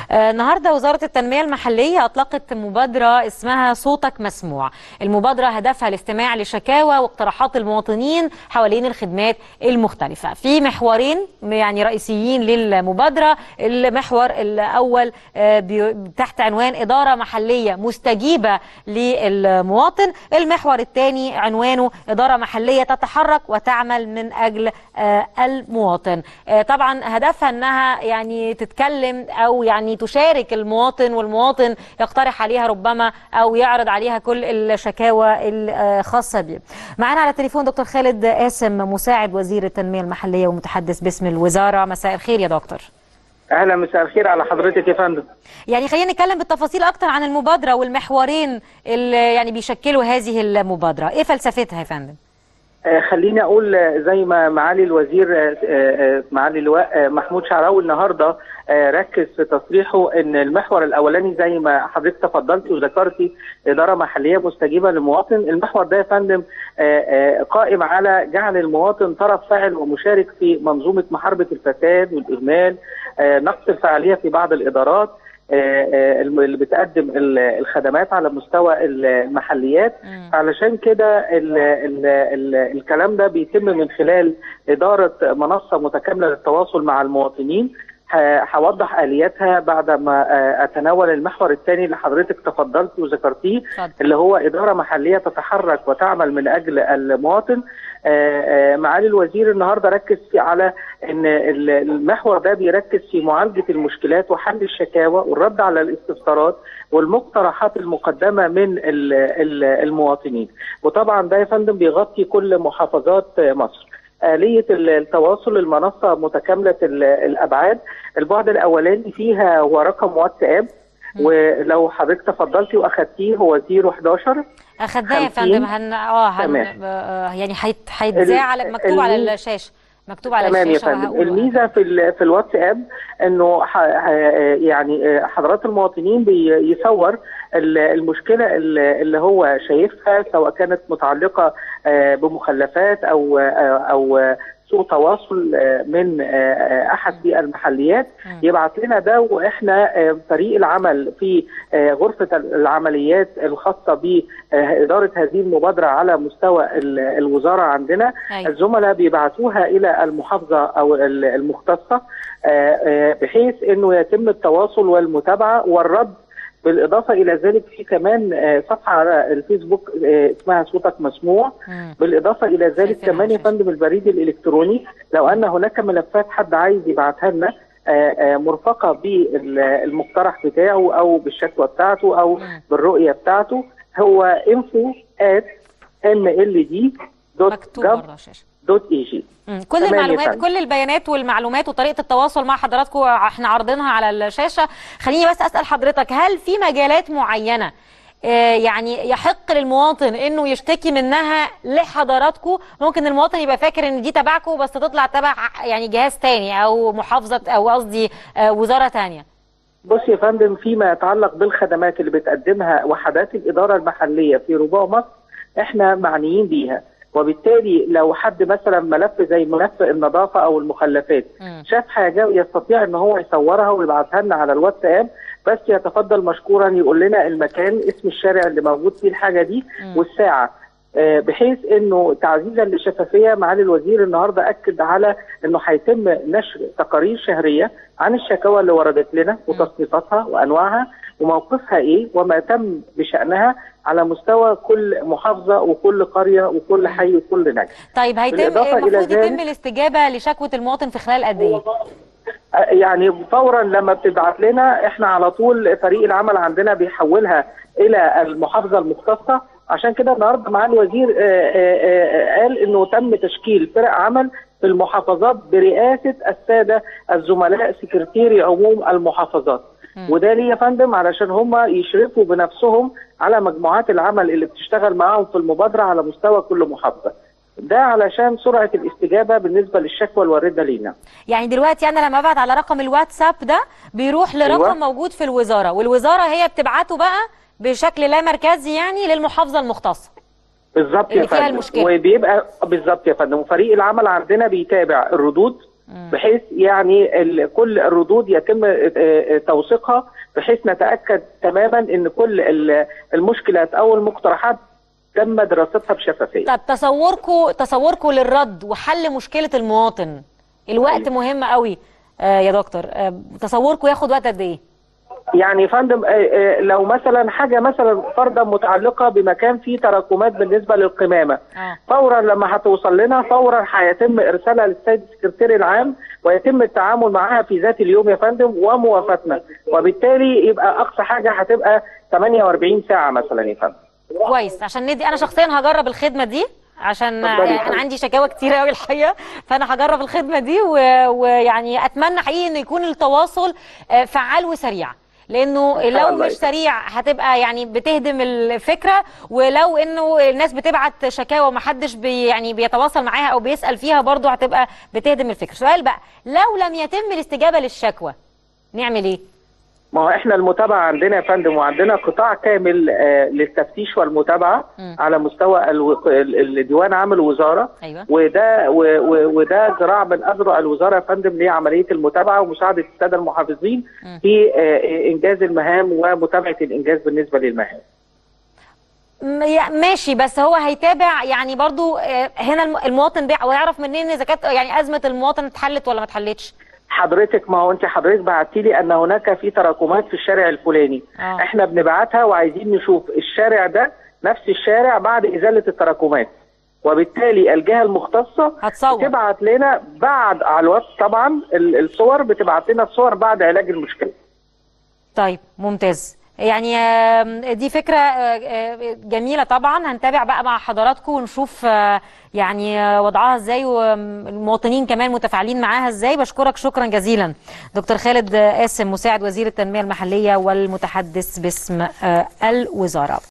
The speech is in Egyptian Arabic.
آه، النهارده وزاره التنميه المحليه اطلقت مبادره اسمها صوتك مسموع المبادره هدفها الاستماع لشكاوى واقتراحات المواطنين حوالين الخدمات المختلفه في محورين يعني رئيسيين للمبادره المحور الاول آه، بي- تحت عنوان اداره محليه مستجيبه للمواطن المحور الثاني عنوانه اداره محليه تتحرك وتعمل من اجل آه، المواطن آه، طبعا هدفها انها يعني تتكلم او يعني تشارك المواطن والمواطن يقترح عليها ربما او يعرض عليها كل الشكاوى الخاصه به معنا على التليفون دكتور خالد قاسم مساعد وزير التنميه المحليه ومتحدث باسم الوزاره مساء الخير يا دكتور اهلا مساء الخير على حضرتك يا فندم يعني خلينا نتكلم بالتفاصيل اكتر عن المبادره والمحورين اللي يعني بيشكلوا هذه المبادره ايه فلسفتها يا فندم آه، خليني اقول آه، زي ما معالي الوزير آه، آه، معالي اللواء آه، محمود شعراوي النهارده آه، ركز في تصريحه ان المحور الاولاني زي ما حضرتك تفضلتي وذكرتي اداره محليه مستجيبه للمواطن المحور ده يا فندم آه، آه، قائم على جعل المواطن طرف فاعل ومشارك في منظومه محاربه الفساد والاهمال آه، نقص الفعاليه في بعض الادارات آه، آه، اللي بتقدم ال- الخدمات على مستوى المحليات علشان كده ال ال ال الكلام ده بيتم من خلال إدارة منصة متكاملة للتواصل مع المواطنين ه- هوضح آلياتها بعد ما آه، أتناول المحور الثاني اللي حضرتك تفضلت وذكرتيه اتفضل. اللي هو إدارة محلية تتحرك وتعمل من أجل المواطن آه، آه، معالي الوزير النهارده ركز في على ان ال- المحور ده بيركز في معالجه المشكلات وحل الشكاوى والرد على الاستفسارات والمقترحات المقدمه من ال- ال- المواطنين وطبعا ده يا فندم بيغطي كل محافظات آه، مصر آلية ال- التواصل المنصة متكاملة ال- الأبعاد البعد الأولاني فيها هو رقم واتساب ولو حضرتك تفضلتي وأخدتيه هو 011 اخدناه يا 50. فندم هن اه هن... تمام. آه يعني هيت- هيتذاع على مكتوب على الميز- الشاشه مكتوب على تمام يا الشاشه فندم وهقوله. الميزه في ال- في الواتساب انه ح- ح- يعني حضرات المواطنين بيصور ال- المشكله ال- اللي هو شايفها سواء كانت متعلقه آه، بمخلفات او آه، او سوء تواصل آه، من آه، احد في المحليات يبعت لنا ده واحنا آه، فريق العمل في آه، غرفه العمليات الخاصه باداره هذه المبادره على مستوى ال- الوزاره عندنا أيوة. الزملاء بيبعتوها الى المحافظه او ال- المختصه آه، آه، بحيث انه يتم التواصل والمتابعه والرد بالاضافه الى ذلك في كمان آه، صفحه على الفيسبوك آه، اسمها صوتك مسموع مم. بالاضافه الى ذلك شايفينها كمان يا على الشاشة. فندم البريد الالكتروني لو ان هناك ملفات حد عايز يبعتها لنا آه، آه، مرفقه بالمقترح بتاعه او بالشكوى بتاعته او مم. بالرؤيه بتاعته هو info at مكتوب mld.gov برضه على الشاشه دوت اي جي مم. كل تمام يا المعلومات فندم. كل البيانات والمعلومات وطريقه التواصل مع حضراتكم احنا عارضينها على الشاشه خليني بس اسال حضرتك هل في مجالات معينه آه، يعني يحق للمواطن انه يشتكي منها لحضراتكم ممكن المواطن يبقى فاكر ان دي تبعكم بس تطلع تبع يعني جهاز تاني او محافظه او قصدي آه، وزاره تانيه بص يا فندم فيما يتعلق بالخدمات اللي بتقدمها وحدات الاداره المحليه في ربوع مصر احنا معنيين بيها وبالتالي لو حد مثلا ملف زي ملف النظافه او المخلفات مم. شاف حاجه يستطيع ان هو يصورها ويبعتها لنا على الواتساب بس يتفضل مشكورا يقول لنا المكان اسم الشارع اللي موجود فيه الحاجه دي والساعه آه، بحيث انه تعزيزا للشفافيه معالي الوزير النهارده اكد على انه هيتم نشر تقارير شهريه عن الشكاوى اللي وردت لنا وتصنيفاتها وانواعها وموقفها ايه وما تم بشانها على مستوى كل محافظه وكل قريه وكل حي وكل نجم. طيب هيتم بالإضافة إلى المفروض يتم ذلك- الاستجابه لشكوى المواطن في خلال قد ايه؟ يعني فورا لما بتبعت لنا احنا على طول فريق العمل عندنا بيحولها الى المحافظه المختصه عشان كده النهارده معالي الوزير آه، آه، آه، قال انه تم تشكيل فرق عمل في المحافظات برئاسه الساده الزملاء سكرتيري عموم المحافظات وده ليه يا فندم علشان هم يشرفوا بنفسهم على مجموعات العمل اللي بتشتغل معاهم في المبادره على مستوى كل محافظه ده علشان سرعه الاستجابه بالنسبه للشكوى الوارده لينا يعني دلوقتي انا لما ابعت على رقم الواتساب ده بيروح لرقم أيوة. موجود في الوزاره والوزاره هي بتبعته بقى بشكل لا مركزي يعني للمحافظه المختصه بالظبط اللي يا فيها فندم المشكلة. وبيبقى بالظبط يا فندم وفريق العمل عندنا بيتابع الردود بحيث يعني ال- كل الردود يتم آه، آه، توثيقها بحيث نتاكد تماما ان كل ال- المشكلات او المقترحات تم دراستها بشفافيه طب تصوركم تصوركم للرد وحل مشكله المواطن الوقت أيوة. مهم قوي آه يا دكتور آه تصوركم ياخد وقت قد ايه يعني يا فندم آه، آه، لو مثلا حاجه مثلا فرضا متعلقه بمكان فيه تراكمات بالنسبه للقمامه اه فورا لما هتوصل لنا فورا هيتم ارسالها للسيد السكرتير العام ويتم التعامل معها في ذات اليوم يا فندم وموافاتنا وبالتالي يبقى اقصى حاجه هتبقى 48 ساعه مثلا يا فندم كويس عشان ندي انا شخصيا هجرب الخدمه دي عشان اتفضلي. يعني انا عندي شكاوى كتير قوي الحقيقه فانا هجرب الخدمه دي و- ويعني اتمنى حقيقي انه يكون التواصل آه، فعال وسريع لانه إن شاء لو الله. مش سريع هتبقى يعني بتهدم الفكره ولو انه الناس بتبعت شكاوى ومحدش بي يعني بيتواصل معاها او بيسال فيها برضه هتبقى بتهدم الفكره سؤال بقى لو لم يتم الاستجابه للشكوى نعمل ايه ما هو احنا المتابعه عندنا يا فندم وعندنا قطاع كامل آه، للتفتيش والمتابعه مم. على مستوى الو- ال- الديوان عام الوزاره ايوه وده و- و- وده ذراع من اذرع الوزاره يا فندم لعمليه المتابعه ومساعده الساده المحافظين مم. في آه، انجاز المهام ومتابعه الانجاز بالنسبه للمهام. م- يا- ماشي بس هو هيتابع يعني برضو آه، هنا الم- المواطن بيع ويعرف منين اذا كانت يعني ازمه المواطن اتحلت ولا ما اتحلتش حضرتك ما هو انت حضرتك بعتي لي ان هناك في تراكمات في الشارع الفلاني آه. احنا بنبعتها وعايزين نشوف الشارع ده نفس الشارع بعد ازاله التراكمات وبالتالي الجهه المختصه هتصور. تبعت لنا بعد على الواتس طبعا ال- الصور بتبعت لنا الصور بعد علاج المشكله طيب ممتاز يعني آم، دي فكرة آه، آه، جميلة طبعا هنتابع بقى مع حضراتكم ونشوف آه، يعني آه، وضعها ازاي والمواطنين كمان متفاعلين معاها ازاي بشكرك شكرا جزيلا دكتور خالد آه، قاسم مساعد وزير التنمية المحلية والمتحدث باسم آه، الوزارة